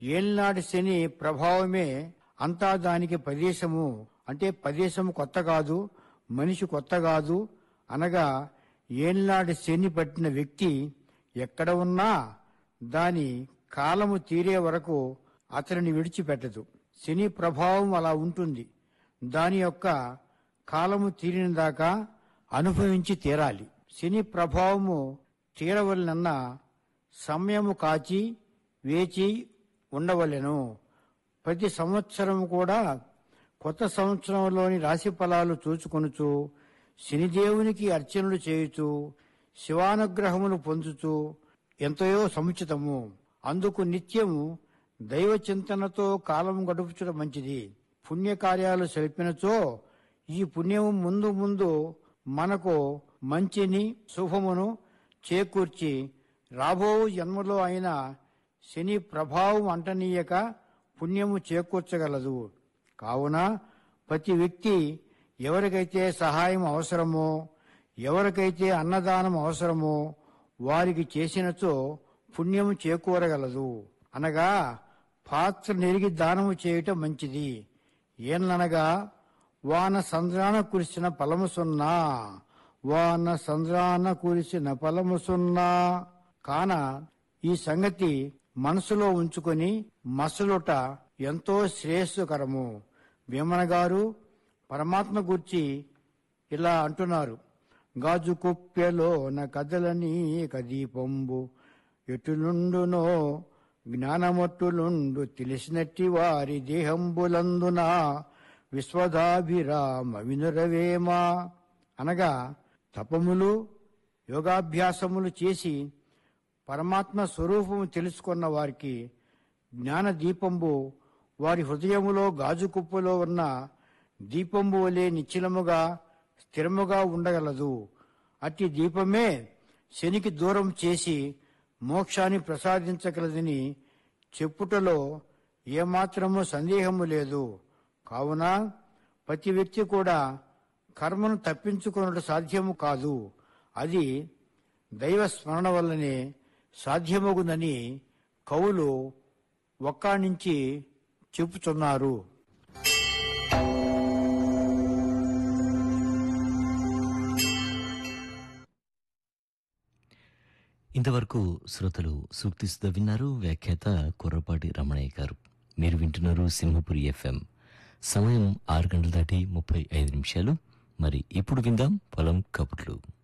ఏలినాటి శని ప్రభావమే అంతా దానికి ప్రదేశము అంటే ప్రదేశము కొత్త కాదు మనిషి కొత్త కాదు అనగా ఏలినాటి శని పట్టిన వ్యక్తి ఎక్కడ ఉన్నా దాని కాలము తీరే వరకు అతనిని విడిచిపెట్టదు శని ప్రభావం అలా ఉంటుంది దాని యొక్క కాలము తీరిన దాకా అనుభవించి తీరాలి శని ప్రభావము తీరవలనన్న సమయము కాచి వేచి ఉండవలెను ప్రతి సంవత్సరం కూడా కొత్త సంవత్సరంలోని రాశి ఫలాలు చూచుకొనుచు శనిదేవునికి అర్చనలు చేయుచు శివానుగ్రహములు పొందుచు ఎంతయో సముచితము అందుకు నిత్యము దైవ చింతనతో కాలం గడుపుచడం మంచిది పుణ్యకార్యాలు సెలిపినచో ఈ పుణ్యము ముందు ముందు మనకు మంచిని శుభమును చేకూర్చి రాబో జన్మలో అయిన శని ప్రభావం అంటనీయక పుణ్యము చేకూర్చగలదు కావున ప్రతి వ్యక్తి ఎవరికైతే సహాయం అవసరమో ఎవరికైతే అన్నదానం అవసరమో వారికి చేసినచో పుణ్యము చేకూరగలదు అనగా పాత్ర నెరిగి దానము చేయటం మంచిది ఏననగా వాన సంద్రాన కురిసిన ఫలము సున్నా వాన సంద్రాన కురిసిన ఫలము సున్నా కాన ఈ సంగతి మనసులో ఉంచుకొని మసలుట ఎంతో శ్రేయస్సుకరము వేమన గారు పరమాత్మ గూర్చి ఇలా అంటున్నారు గాజు కుప్పెలోన కదలని కదీపంబు ఎటులుండునో జ్ఞానమొట్టులుండు తెలిసినట్టి వారి దేహంబులందున విశ్వదాభిరామ వినురవేమా అనగా తపములు యోగాభ్యాసములు చేసి పరమాత్మ స్వరూపము తెలుసుకున్న వారికి జ్ఞాన దీపంబు వారి హృదయములో గాజు కుప్పలో ఉన్న దీపంబు వలె నిశ్చలముగా స్థిరముగా ఉండగలదు అట్టి దీపమే శనికి దూరం చేసి మోక్షాన్ని ప్రసాదించగలదని చెప్పుటలో ఏమాత్రము సందేహము లేదు కావున ప్రతి వ్యక్తి కూడా కర్మను తప్పించుకున్నట్టు సాధ్యము కాదు అది దైవ స్మరణ వల్లనే సాధ్యమగునని కవులు ఒక్కానించి చెప్పుచున్నారు ఇంతవరకు శ్రోతలు సూక్తిస్తుద విన్నారు వ్యాఖ్యాత కుర్రపాటి రమణయ్య గారు మీరు వింటున్నారు సింహపురి ఎఫ్ఎం సమయం ఆరు గంటల దాటి ముప్పై ఐదు నిమిషాలు మరి ఇప్పుడు విందాం పొలం కబుర్లు